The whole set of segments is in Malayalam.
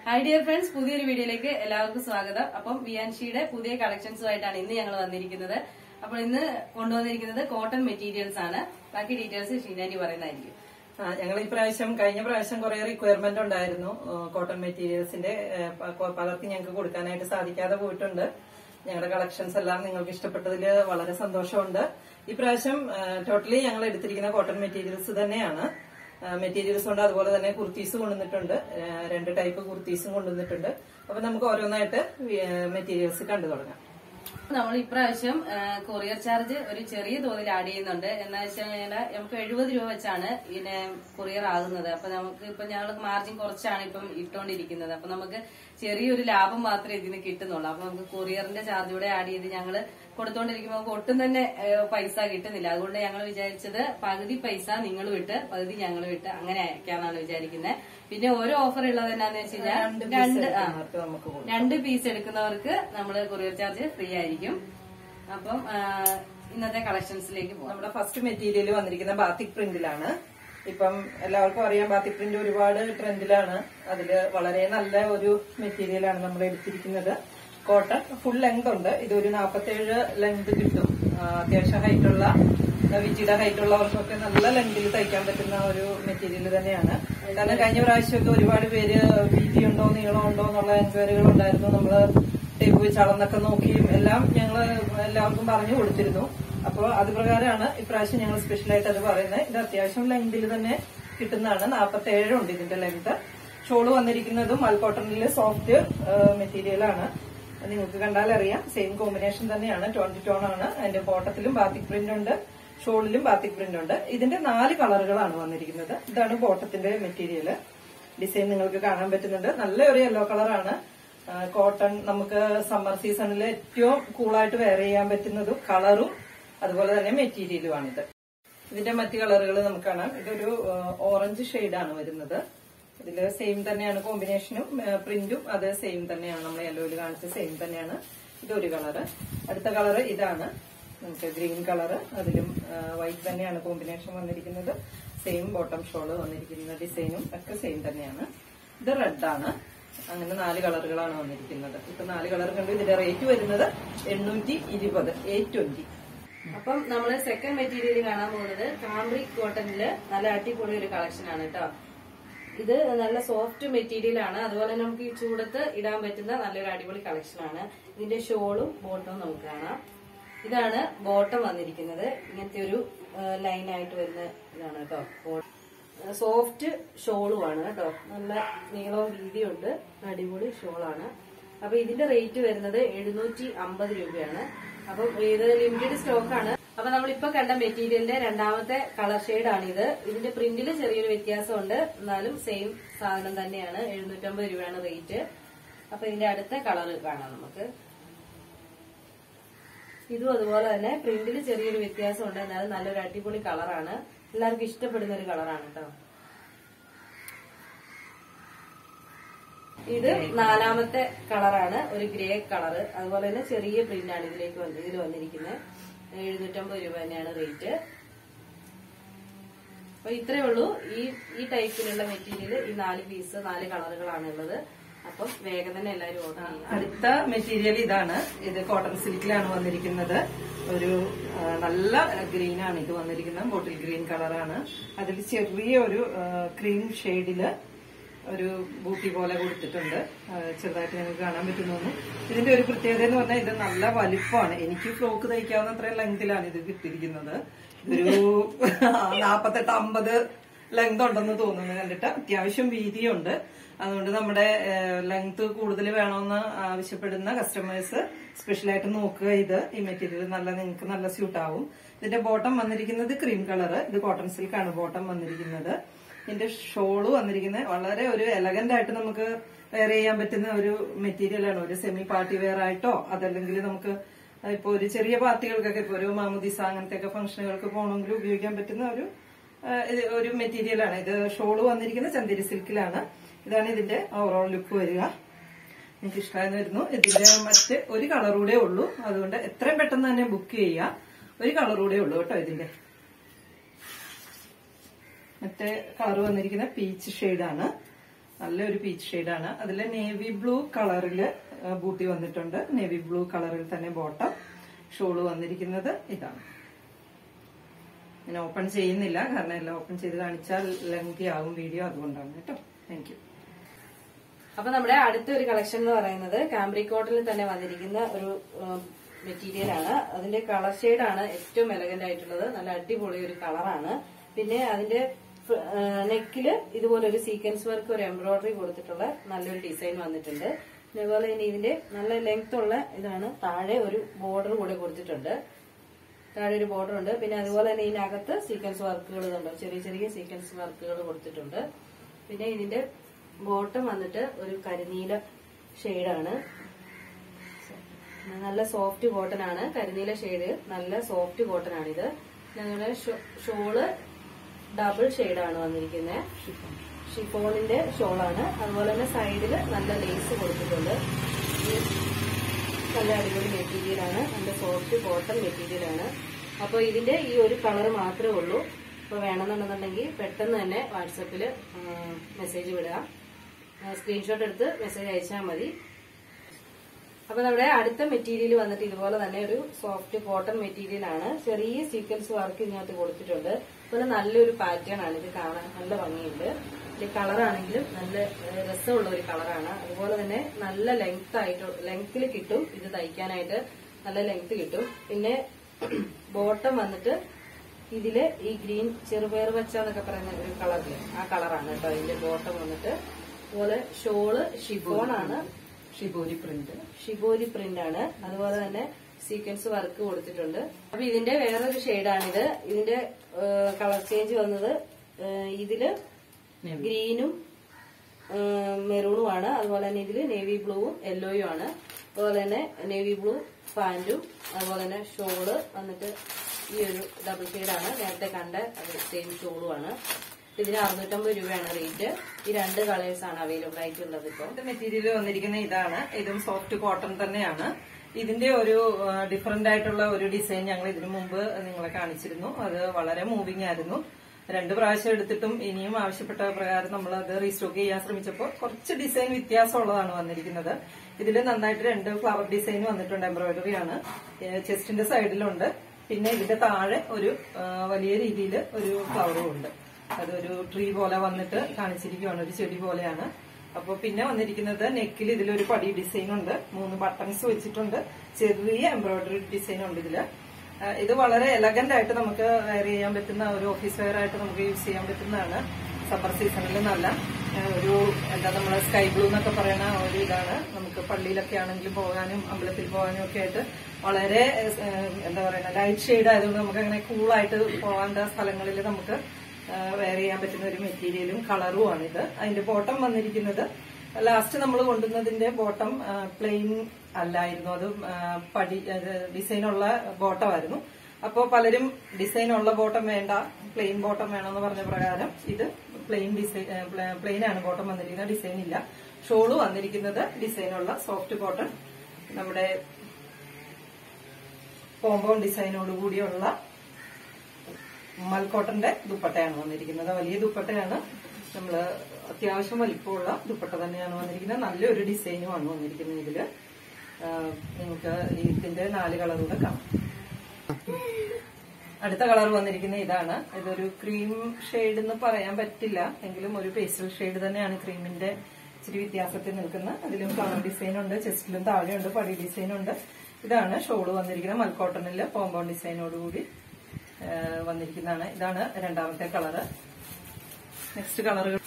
ഹായ് ഡിയർ ഫ്രണ്ട്സ് പുതിയൊരു വീഡിയോയിലേക്ക് എല്ലാവർക്കും സ്വാഗതം അപ്പം വിയാൻഷിയുടെ പുതിയ കളക്ഷൻസുമായിട്ടാണ് ഇന്ന് ഞങ്ങൾ വന്നിരിക്കുന്നത് അപ്പോൾ ഇന്ന് കൊണ്ടുവന്നിരിക്കുന്നത് കോട്ടൺ മെറ്റീരിയൽസ് ആണ് ബാക്കി ഡീറ്റെയിൽസ് ഷീനാൻഡി പറയുന്നതായിരിക്കും ആ, ഞങ്ങൾ ഈ പ്രാവശ്യം കഴിഞ്ഞ പ്രാവശ്യം കുറെ റിക്വയർമെന്റ് ഉണ്ടായിരുന്നു കോട്ടൺ മെറ്റീരിയൽസിന്റെ ഏ, പ- കൊ- പലർക്കും ഞങ്ങൾക്ക് കൊടുക്കാനായിട്ട് സാധിക്കാതെ പോയിട്ടുണ്ട് ഞങ്ങളുടെ കളക്ഷൻസ് എല്ലാം നിങ്ങൾക്ക് ഇഷ്ടപ്പെട്ടതിൽ വളരെ സന്തോഷമുണ്ട് ഈ പ്രാവശ്യം ടോട്ടലി ഞങ്ങൾ എടുത്തിരിക്കുന്ന കോട്ടൺ മെറ്റീരിയൽസ് തന്നെയാണ് മെറ്റീരിയൽസ് കൊണ്ട് അതുപോലെ തന്നെ കുർത്തീസ് കൊണ്ടുവന്നിട്ടുണ്ട് ഏ, രണ്ട് ടൈപ്പ് കുർത്തീസും കൊണ്ടുവന്നിട്ടുണ്ട് അപ്പൊ നമുക്ക് ഓരോന്നായിട്ട് മെറ്റീരിയൽസ് കണ്ടു തുടങ്ങാം നമ്മൾ ഇപ്രാവശ്യം കൊറിയർ ചാർജ് ഒരു ചെറിയ തോതിൽ ആഡ് ചെയ്യുന്നുണ്ട് എന്ന് വെച്ചാൽ നമുക്ക് എഴുപത് രൂപ വെച്ചാണ് ഇതിന് കൊറിയർ ആകുന്നത് അപ്പൊ നമുക്ക് ഇപ്പൊ ഞങ്ങൾ മാർജിൻ കുറച്ചാണ് ഇപ്പം ഇട്ടുകൊണ്ടിരിക്കുന്നത് അപ്പൊ നമുക്ക് ചെറിയൊരു ലാഭം മാത്രമേ ഇതിന് കിട്ടുന്നുള്ളൂ അപ്പൊ നമുക്ക് കൊറിയറിന്റെ ചാർജ് കൂടെ ആഡ് ചെയ്ത് ഞങ്ങള് കൊടുത്തോണ്ടിരിക്കുമ്പോൾ നമുക്ക് ഒട്ടും തന്നെ ഏഹ്, പൈസ കിട്ടുന്നില്ല അതുകൊണ്ട് ഞങ്ങൾ വിചാരിച്ചത് പകുതി പൈസ നിങ്ങൾ വിട്ട് പകുതി ഞങ്ങൾ വിട്ട് അങ്ങനെ അയക്കാന്നാണ് വിചാരിക്കുന്നത് പിന്നെ ഓരോ ഓഫർ ഉള്ളത് എന്നാന്ന് വെച്ച് കഴിഞ്ഞാൽ രണ്ട് ആ അവർക്ക് നമുക്ക് കൊടുക്കാം. രണ്ട് പീസ് എടുക്കുന്നവർക്ക് നമ്മൾ കൊറിയർ ചാർജ് ഫ്രീ ആയിരിക്കും അപ്പം ആ, ഇന്നത്തെ കളക്ഷൻസിലേക്ക് പോകാം നമ്മുടെ ഫസ്റ്റ് മെറ്റീരിയൽ വന്നിരിക്കുന്ന ബാത്തിക് പ്രിന്റിലാണ് ഇപ്പം എല്ലാവർക്കും അറിയാം ബാത്തിക് പ്രിന്റ് ഒരുപാട് ട്രെൻഡിലാണ് അതില് വളരെ നല്ല ഒരു മെറ്റീരിയലാണ് നമ്മൾ എടുത്തിരിക്കുന്നത് കോട്ടൺ ഫുൾ ലെങ്ത് ഉണ്ട് ഇതൊരു നാൽപ്പത്തേഴ് ലെങ്ത് കിട്ടും ആ, അത്യാവശ്യം ഹൈറ്റുള്ള വിറ്റിയുടെ ഹൈറ്റുള്ളവർക്കൊക്കെ നല്ല ലെങ്തിൽ തയ്ക്കാൻ പറ്റുന്ന ഒരു മെറ്റീരിയൽ തന്നെയാണ് കാരണം കഴിഞ്ഞ പ്രാവശ്യമൊക്കെ ഒരുപാട് പേര് വീതി ഉണ്ടോ നീളം ഉണ്ടോ എന്നുള്ള എൻക്വയറികൾ ഉണ്ടായിരുന്നു നമ്മള് ടേപ്പ് വെച്ച് അളന്നൊക്കെ നോക്കിയും എല്ലാം ഞങ്ങൾ എല്ലാവർക്കും പറഞ്ഞു കൊടുത്തിരുന്നു അപ്പോൾ അത് പ്രകാരമാണ് ഇപ്രാവശ്യം ഞങ്ങൾ സ്പെഷ്യലായിട്ട് അത് പറയുന്നത് ഇത് അത്യാവശ്യം ലെങ്തിൽ തന്നെ കിട്ടുന്നതാണ് നാൽപ്പത്തി ഏഴുണ്ട് ഇതിന്റെ ലെങ്ത് ഷോള് വന്നിരിക്കുന്നതും മൽക്കോട്ടണിൽ സോഫ്റ്റ് മെറ്റീരിയൽ ആണ് നിങ്ങൾക്ക് കണ്ടാൽ അറിയാം സെയിം കോമ്പിനേഷൻ തന്നെയാണ് ട്വന്റി ടോൺ ആണ് അതിന്റെ ബോട്ടത്തിലും ബാത്തിക് പ്രിന്റ് ഉണ്ട് ഷോളിലും ബാത്തിക് പ്രിന്റ് ഉണ്ട് ഇതിന്റെ നാല് കളറുകളാണ് വന്നിരിക്കുന്നത് ഇതാണ് ബോട്ടത്തിന്റെ മെറ്റീരിയൽ ഡിസൈൻ നിങ്ങൾക്ക് കാണാൻ പറ്റുന്നുണ്ട് നല്ല ഒരു യെല്ലോ കളറാണ് കോട്ടൺ നമുക്ക് സമ്മർ സീസണിൽ ഏറ്റവും കൂളായിട്ട് വെയർ ചെയ്യാൻ പറ്റുന്നതും കളറും അതുപോലെ തന്നെ മെറ്റീരിയലുമാണിത് ഇതിന്റെ മറ്റ് കളറുകൾ നമുക്ക് കാണാം ഇതൊരു ഓറഞ്ച് ഷെയ്ഡാണ് വരുന്നത് ഇതിൽ സെയിം തന്നെയാണ് കോമ്പിനേഷനും പ്രിന്റും അത് സെയിം തന്നെയാണ് നമ്മൾ യെല്ലോയിൽ കാണിച്ച സെയിം തന്നെയാണ് ഇതൊരു കളറ് അടുത്ത കളറ് ഇതാണ് നമുക്ക് ഗ്രീൻ കളറ് അതിലും വൈറ്റ് തന്നെയാണ് കോമ്പിനേഷൻ വന്നിരിക്കുന്നത് സെയിം ബോട്ടം ഷോള് വന്നിരിക്കുന്ന ഡിസൈനും ഒക്കെ സെയിം തന്നെയാണ് ഇത് റെഡ് ആണ് അങ്ങനെ നാല് കളറുകളാണ് വന്നിരിക്കുന്നത് ഇപ്പൊ നാല് കളർ കണ്ടു ഇതിന്റെ റേറ്റ് വരുന്നത് എണ്ണൂറ്റി ഇരുപത് എയ്റ്റ് ട്വന്റി അപ്പം നമ്മൾ സെക്കൻഡ് മെറ്റീരിയൽ കാണാൻ പോകുന്നത് കാംബ്രിക് കോട്ടണില് നല്ല അടിപൊളി ഒരു കളക്ഷൻ ആണ് കേട്ടോ ഇത് നല്ല സോഫ്റ്റ് മെറ്റീരിയൽ ആണ് അതുപോലെ തന്നെ നമുക്ക് ഈ ചൂടത്ത് ഇടാൻ പറ്റുന്ന നല്ലൊരു അടിപൊളി കളക്ഷൻ ആണ് ഇതിന്റെ ഷോളും ബോട്ടവും നമുക്ക് കാണാം ഇതാണ് ബോട്ടം വന്നിരിക്കുന്നത് ഇങ്ങനത്തെ ഒരു ലൈൻ ആയിട്ട് വരുന്ന ഇതാണ് കേട്ടോ സോഫ്റ്റ് ഷോളുമാണ് കേട്ടോ നല്ല നീളവും വീതിയുണ്ട് അടിപൊളി ഷോളാണ് അപ്പൊ ഇതിന്റെ റേറ്റ് വരുന്നത് എഴുന്നൂറ്റി അമ്പത് രൂപയാണ് അപ്പം ഇത് ലിമിറ്റഡ് സ്റ്റോക്ക് ആണ് അപ്പൊ നമ്മളിപ്പോ കണ്ട മെറ്റീരിയലിന്റെ രണ്ടാമത്തെ കളർ ഷെയ്ഡ് ആണ് ഇത് ഇതിന്റെ പ്രിന്റിൽ ചെറിയൊരു വ്യത്യാസമുണ്ട് എന്നാലും സെയിം സാധനം തന്നെയാണ് എഴുന്നൂറ്റമ്പത് രൂപയാണ് റേറ്റ് അപ്പൊ ഇതിന്റെ അടുത്ത കളർ കാണാം നമുക്ക് ഇതും അതുപോലെ തന്നെ പ്രിന്റിൽ ചെറിയൊരു വ്യത്യാസമുണ്ട് എന്നാലും നല്ലൊരു അടിപൊളി കളറാണ് എല്ലാവർക്കും ഇഷ്ടപ്പെടുന്ന ഒരു കളറാണ് കേട്ടോ ഇത് നാലാമത്തെ കളറാണ് ഒരു ഗ്രേ കളറ് അതുപോലെ തന്നെ ചെറിയ പ്രിന്റ് ആണ് ഇതിലേക്ക് വന്ന് ഇതിൽ വന്നിരിക്കുന്നത് എഴുന്നൂറ്റമ്പത് രൂപ തന്നെയാണ് റേറ്റ് അപ്പൊ ഇത്രയേ ഉള്ളൂ ഈ ഈ ടൈപ്പിലുള്ള മെറ്റീരിയൽ ഈ നാല് പീസ് നാല് കളറുകളാണ് ഉള്ളത് അപ്പം വേഗം തന്നെ എല്ലാവരും ഓർഡർ ചെയ്യാം അടുത്ത മെറ്റീരിയൽ ഇതാണ് ഇത് കോട്ടൺ സിൽക്കിലാണ് വന്നിരിക്കുന്നത് ഒരു ആ, നല്ല ഗ്രീൻ ആണ് ഇത് വന്നിരിക്കുന്നത് ബോട്ടിൽ ഗ്രീൻ കളറാണ് അതിൽ ചെറിയ ഒരു ക്രീം ഷെയ്ഡില് ഒരു ബൂട്ടി പോലെ കൊടുത്തിട്ടുണ്ട് ആ, ചെറുതായിട്ട് ഞങ്ങൾക്ക് കാണാൻ പറ്റുന്നു ഇതിന്റെ ഒരു പ്രത്യേകത എന്ന് പറഞ്ഞാൽ ഇത് നല്ല വലിപ്പമാണ് എനിക്ക് ഫ്രോക്ക് തയ്ക്കാവുന്ന അത്രയും ലെങ്തിലാണ് ഇത് കിട്ടിയിരിക്കുന്നത് ഇതൊരു നാപ്പത്തെട്ട് അമ്പത് ലെങ്ത് ഉണ്ടെന്ന് തോന്നുന്നു കണ്ടിട്ട് അത്യാവശ്യം വീതിയുണ്ട് അതുകൊണ്ട് നമ്മുടെ ലെങ്ത് കൂടുതൽ വേണമെന്ന് ആവശ്യപ്പെടുന്ന കസ്റ്റമേഴ്സ് സ്പെഷ്യലായിട്ട് നോക്കുക ഇത് ഈ മെറ്റീരിയൽ നല്ല നിങ്ങൾക്ക് നല്ല സ്യൂട്ട് ആവും ഇതിന്റെ ബോട്ടം വന്നിരിക്കുന്നത് ക്രീം കളർ ഇത് കോട്ടൺ സിൽക്കാണ് ബോട്ടം വന്നിരിക്കുന്നത് ഇതിന്റെ ഷോള് വന്നിരിക്കുന്നത് വളരെ ഒരു എലഗന്റ് ആയിട്ട് നമുക്ക് വെയർ ചെയ്യാൻ പറ്റുന്ന ഒരു മെറ്റീരിയൽ ആണ് ഒരു സെമി പാർട്ടി വെയർ ആയിട്ടോ അതല്ലെങ്കിൽ നമുക്ക് ഇപ്പൊ ഒരു ചെറിയ പാർട്ടികൾക്കൊക്കെ ഇപ്പൊ ഒരു മാമുദിസ അങ്ങനത്തെ ഒക്കെ ഫംഗ്ഷനുകൾക്ക് പോകണമെങ്കിൽ ഉപയോഗിക്കാൻ പറ്റുന്ന ഒരു ആ, ഇത് ഒരു മെറ്റീരിയൽ ആണ് ഇത് ഷോള് വന്നിരിക്കുന്നത് ചന്ദേരി സിൽക്കിലാണ് ഇതാണ് ഇതിന്റെ ഓവറോൾ ലുക്ക് വരിക എനിക്ക് ഇഷ്ടമായെന്ന് വരുന്നു ഇതിന്റെ മറ്റ് ഒരു കളർ കൂടെ ഉള്ളൂ അതുകൊണ്ട് എത്രയും പെട്ടെന്ന് തന്നെ ബുക്ക് ചെയ്യുക ഒരു കളർ കൂടെ ഉള്ളൂ കേട്ടോ ഇതിന്റെ മറ്റേ കളർ വന്നിരിക്കുന്ന പീച്ച് ഷെയ്ഡാണ് നല്ലൊരു പീച്ച് ഷെയ്ഡാണ് അതിൽ നേവി ബ്ലൂ കളറില് ബൂട്ടി വന്നിട്ടുണ്ട് നേവി ബ്ലൂ കളറിൽ തന്നെ ബോട്ടം ഷോള് വന്നിരിക്കുന്നത് ഇതാണ് ഞാൻ ഓപ്പൺ ചെയ്യുന്നില്ല കാരണം എല്ലാം ഓപ്പൺ ചെയ്ത് കാണിച്ചാൽ ലെങ്തി ആവും വീഡിയോ അതുകൊണ്ടാണ് കേട്ടോ താങ്ക് യു അപ്പൊ നമ്മുടെ അടുത്ത ഒരു കളക്ഷൻ എന്ന് പറയുന്നത് കാംബ്രി കോട്ടണിൽ തന്നെ വന്നിരിക്കുന്ന ഒരു മെറ്റീരിയൽ ആണ് അതിന്റെ കളർ ഷെയ്ഡാണ് ഏറ്റവും എലഗന്റ് ആയിട്ടുള്ളത് നല്ല അടിപൊളി ഒരു കളറാണ് പിന്നെ അതിന്റെ നെക്കില് ഇതുപോലെ ഒരു സീക്വൻസ് വർക്ക് ഒരു എംബ്രോയിഡറി കൊടുത്തിട്ടുള്ള നല്ലൊരു ഡിസൈൻ വന്നിട്ടുണ്ട് അതുപോലെ തന്നെ ഇതിന്റെ നല്ല ലെങ്ത് ഉള്ള ഇതാണ് താഴെ ഒരു ബോർഡർ കൂടെ കൊടുത്തിട്ടുണ്ട് താഴെ ഒരു ബോർഡർ ഉണ്ട് പിന്നെ അതുപോലെ തന്നെ ഇതിനകത്ത് സീക്വൻസ് വർക്കുകൾ ഉണ്ട് ചെറിയ ചെറിയ സീക്വൻസ് വർക്കുകൾ കൊടുത്തിട്ടുണ്ട് പിന്നെ ഇതിന്റെ ബോട്ടം വന്നിട്ട് ഒരു കരിനീല ഷെയ്ഡാണ് നല്ല സോഫ്റ്റ് കോട്ടൺ ആണ് കരിനീല ഷെയ്ഡ് നല്ല സോഫ്റ്റ് കോട്ടൺ ആണിത് ഞങ്ങളുടെ ഷോള് ഡബിൾ ഷെയ്ഡാണ് വന്നിരിക്കുന്നത് ഷിഫോണിന്റെ ഷോളാണ് അതുപോലെ തന്നെ സൈഡിൽ നല്ല ലേസ് കൊടുത്തിട്ടുണ്ട് ഇത് നല്ല അടിപൊളി മെറ്റീരിയലാണ് നല്ല സോഫ്റ്റ് കോട്ടൺ മെറ്റീരിയലാണ് അപ്പോൾ ഇതിന്റെ ഈ ഒരു കളർ മാത്രമേ ഉള്ളൂ അപ്പോൾ വേണമെന്നുണ്ടെന്നുണ്ടെങ്കിൽ പെട്ടെന്ന് തന്നെ വാട്സപ്പിൽ മെസ്സേജ് വിടുക സ്ക്രീൻഷോട്ട് എടുത്ത് മെസ്സേജ് അയച്ചാൽ മതി അപ്പൊ നമ്മുടെ അടുത്ത മെറ്റീരിയൽ വന്നിട്ട് ഇതുപോലെ തന്നെ ഒരു സോഫ്റ്റ് കോട്ടൺ മെറ്റീരിയൽ ആണ് ചെറിയ സീക്വൻസ് വർക്ക് ഇതിനകത്ത് കൊടുത്തിട്ടുണ്ട് അതുപോലെ നല്ലൊരു പാറ്റേൺ ആണ് ഇത് കാണാൻ നല്ല ഭംഗിയുണ്ട് ഇതിന്റെ കളർ ആണെങ്കിലും നല്ല ഏഹ്, രസമുള്ള ഒരു കളറാണ് അതുപോലെ തന്നെ നല്ല ലെങ്ത് ആയിട്ട് ലെങ്ത്തിൽ കിട്ടും ഇത് തയ്ക്കാനായിട്ട് നല്ല ലെങ്ത് കിട്ടും പിന്നെ ബോട്ടം വന്നിട്ട് ഇതില് ഈ ഗ്രീൻ ചെറുപയർ പച്ച എന്നൊക്കെ പറയുന്ന ഒരു കളറില് ആ കളറാണ് കേട്ടോ ഇതിന്റെ ബോട്ടം വന്നിട്ട് അതുപോലെ ഷോള് ഷിഫോൺ ആണ് ഷിബോരി പ്രിന്റ് ഷിബോരി പ്രിന്റ് ആണ് അതുപോലെ തന്നെ സീക്വൻസ് വർക്ക് കൊടുത്തിട്ടുണ്ട് അപ്പൊ ഇതിന്റെ വേറൊരു ഷെയ്ഡാണിത് ഇതിന്റെ കളർ ചേഞ്ച് വന്നത് ഏഹ്, ഇതില് ഗ്രീനും മെറൂണും ആണ് അതുപോലെ തന്നെ ഇതില് നേവി ബ്ലൂവും യെല്ലോയും ആണ് അതുപോലെ തന്നെ നേവി ബ്ലൂ പാന്റും അതുപോലെ തന്നെ ഷോള് വന്നിട്ട് ഈ ഒരു ഡബിൾ ഷെയ്ഡാണ് നേരത്തെ കണ്ട സെയിം ഷോളും ആണ് ഇതിന് അറുന്നൂറ്റമ്പത് രൂപയാണ് റേറ്റ് ഈ രണ്ട് കളേഴ്സ് ആണ് അവൈലബിൾ ആയിട്ടുള്ളത് ഇപ്പോൾ മെറ്റീരിയൽ വന്നിരിക്കുന്ന ഇതാണ് ഇതും സോഫ്റ്റ് കോട്ടൺ തന്നെയാണ് ഇതിന്റെ ഒരു ഡിഫറെന്റ് ആയിട്ടുള്ള ഒരു ഡിസൈൻ ഞങ്ങൾ ഇതിനു മുമ്പ് നിങ്ങളെ കാണിച്ചിരുന്നു അത് വളരെ മൂവിങ് ആയിരുന്നു രണ്ട് പ്രാവശ്യം എടുത്തിട്ടും ഇനിയും ആവശ്യപ്പെട്ട പ്രകാരം നമ്മൾ അത് റീസ്റ്റോക്ക് ചെയ്യാൻ ശ്രമിച്ചപ്പോൾ കുറച്ച് ഡിസൈൻ വ്യത്യാസമുള്ളതാണ് വന്നിരിക്കുന്നത് ഇതിൽ നന്നായിട്ട് രണ്ട് ഫ്ലവർ ഡിസൈൻ വന്നിട്ടുണ്ട് എംബ്രോയിഡറി ആണ് ചെസ്റ്റിന്റെ സൈഡിലുണ്ട് പിന്നെ ഇതിന്റെ താഴെ ഒരു ആ, വലിയ രീതിയിൽ ഒരു ഫ്ലവറും ഉണ്ട് അതൊരു ട്രീ പോലെ വന്നിട്ട് കാണിച്ചിരിക്കുകയാണ് ഒരു ചെടി പോലെയാണ് അപ്പൊ പിന്നെ വന്നിരിക്കുന്നത് നെക്കിൽ ഇതിലൊരു പടി ഡിസൈൻ ഉണ്ട് മൂന്ന് ബട്ടൺസ് വെച്ചിട്ടുണ്ട് ചെറിയ എംബ്രോയിഡറി ഡിസൈൻ ഉണ്ട് ഇതില് ആ, ഇത് വളരെ എലഗന്റ് ആയിട്ട് നമുക്ക് വെയർ ചെയ്യാൻ പറ്റുന്ന ഒരു ഓഫീസ് വെയർ ആയിട്ട് നമുക്ക് യൂസ് ചെയ്യാൻ പറ്റുന്നതാണ് സമ്മർ സീസണിൽ നല്ല ആ, ഒരു എന്താ നമ്മളെ സ്കൈ ബ്ലൂ എന്നൊക്കെ പറയുന്ന ആ ഒരു ഇതാണ് നമുക്ക് പള്ളിയിലൊക്കെ ആണെങ്കിലും പോകാനും അമ്പലത്തിൽ പോകാനും ഒക്കെ ആയിട്ട് വളരെ ആ, എന്താ പറയുക ലൈറ്റ് ഷെയ്ഡ് ആയതുകൊണ്ട് നമുക്ക് അങ്ങനെ കൂളായിട്ട് പോകേണ്ട സ്ഥലങ്ങളിൽ നമുക്ക് വെയർ ചെയ്യാൻ പറ്റുന്ന ഒരു മെറ്റീരിയലും കളറുമാണ് ഇത് അതിന്റെ ബോട്ടം വന്നിരിക്കുന്നത് ലാസ്റ്റ് നമ്മൾ കൊണ്ടുവന്നതിന്റെ ബോട്ടം പ്ലെയിൻ അല്ലായിരുന്നു അത് ആ, പടി ഡിസൈനുള്ള ബോട്ടമായിരുന്നു അപ്പോൾ പലരും ഡിസൈൻ ഉള്ള ബോട്ടം വേണ്ട പ്ലെയിൻ ബോട്ടം വേണമെന്ന് പറഞ്ഞ പ്രകാരം ഇത് പ്ലെയിൻ ഡിസൈൻ പ്ലെയിൻ ആണ് ബോട്ടം വന്നിരിക്കുന്നത് ഡിസൈൻ ഇല്ല ഷോള് വന്നിരിക്കുന്നത് ഡിസൈനുള്ള സോഫ്റ്റ് കോട്ടൺ നമ്മുടെ കോമ്പൗണ്ട് ഡിസൈനോട് കൂടിയുള്ള മൽക്കോട്ടന്റെ ദുപ്പട്ടയാണ് വന്നിരിക്കുന്നത് വലിയ ദുപ്പട്ടയാണ് നമ്മള് അത്യാവശ്യം വലിപ്പമുള്ള ദുപ്പട്ട തന്നെയാണ് വന്നിരിക്കുന്നത് നല്ലൊരു ഡിസൈനുമാണ് വന്നിരിക്കുന്നത് ഇതില് ആ, നിങ്ങൾക്ക് ഇതിന്റെ നാല് കളറൂടെ കാണാം അടുത്ത കളർ വന്നിരിക്കുന്ന ഇതാണ് ഇതൊരു ക്രീം ഷെയ്ഡ് എന്ന് പറയാൻ പറ്റില്ല എങ്കിലും ഒരു പേസ്റ്റൽ ഷെയ്ഡ് തന്നെയാണ് ക്രീമിന്റെ ഇച്ചിരി വ്യത്യാസത്തിൽ നിൽക്കുന്ന അതിലും ഫ്ലവർ ഡിസൈൻ ഉണ്ട് ചെസ്റ്റിലും താഴെയുണ്ട് പടി ഡിസൈൻ ഉണ്ട് ഇതാണ് ഷോള് വന്നിരിക്കുന്നത് മൽക്കോട്ടണില് കോമ്പൗണ്ട് ഡിസൈനോടുകൂടി ആ, വന്നിരിക്കുന്നതാണ് ഇതാണ് രണ്ടാമത്തെ കളറ് നെക്സ്റ്റ് കളറുകൾ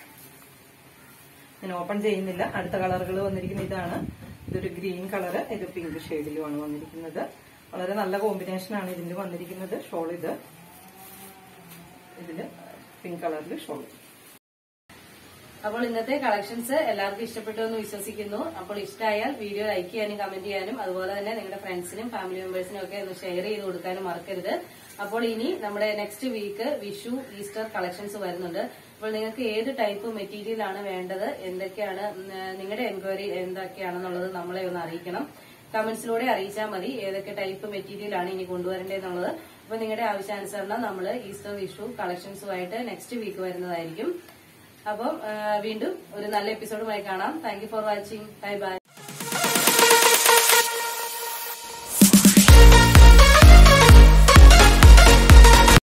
ഞാൻ ഓപ്പൺ ചെയ്യുന്നില്ല അടുത്ത കളറുകൾ വന്നിരിക്കുന്ന ഇതാണ് ഇതൊരു ഗ്രീൻ കളറ് ഇത് പിങ്ക് ഷെയ്ഡിലുമാണ് വന്നിരിക്കുന്നത് വളരെ നല്ല കോമ്പിനേഷനാണ് ഇതിൽ വന്നിരിക്കുന്നത് ഷോൾ ഇത് ഇതില് പിങ്ക് കളറിൽ ഷോൾ അപ്പോൾ ഇന്നത്തെ കളക്ഷൻസ് എല്ലാവർക്കും ഇഷ്ടപ്പെട്ടു എന്ന് വിശ്വസിക്കുന്നു അപ്പോൾ ഇഷ്ടമായാൽ വീഡിയോ ലൈക്ക് ചെയ്യാനും കമന്റ് ചെയ്യാനും അതുപോലെ തന്നെ നിങ്ങളുടെ ഫ്രണ്ട്സിനും ഫാമിലി മെമ്പേഴ്സിനും ഒക്കെ ഒന്ന് ഷെയർ ചെയ്ത് കൊടുക്കാനും മറക്കരുത് അപ്പോൾ ഇനി നമ്മുടെ next week Vishu Easter collections വരുന്നുണ്ട് അപ്പോൾ നിങ്ങൾക്ക് ഏത് ടൈപ്പ് മെറ്റീരിയൽ ആണ് വേണ്ടത് എന്തൊക്കെയാണ് ഉം, നിങ്ങളുടെ എൻക്വയറി എന്തൊക്കെയാണെന്നുള്ളത് നമ്മളെ ഒന്ന് അറിയിക്കണം കമന്റ്സിലൂടെ അറിയിച്ചാൽ മതി ഏതൊക്കെ ടൈപ്പ് മെറ്റീരിയൽ ആണ് ഇനി കൊണ്ടുവരേണ്ടതെന്നുള്ളത് അപ്പൊ നിങ്ങളുടെ ആവശ്യാനുസരണം നമ്മൾ ഈസ്റ്റർ വിഷു കളക്ഷൻസുമായിട്ട് നെക്സ്റ്റ് വീക്ക് വരുന്നതായിരിക്കും അപ്പം ആ, വീണ്ടും ഒരു നല്ല എപ്പിസോഡുമായി കാണാം thank you for watching bye by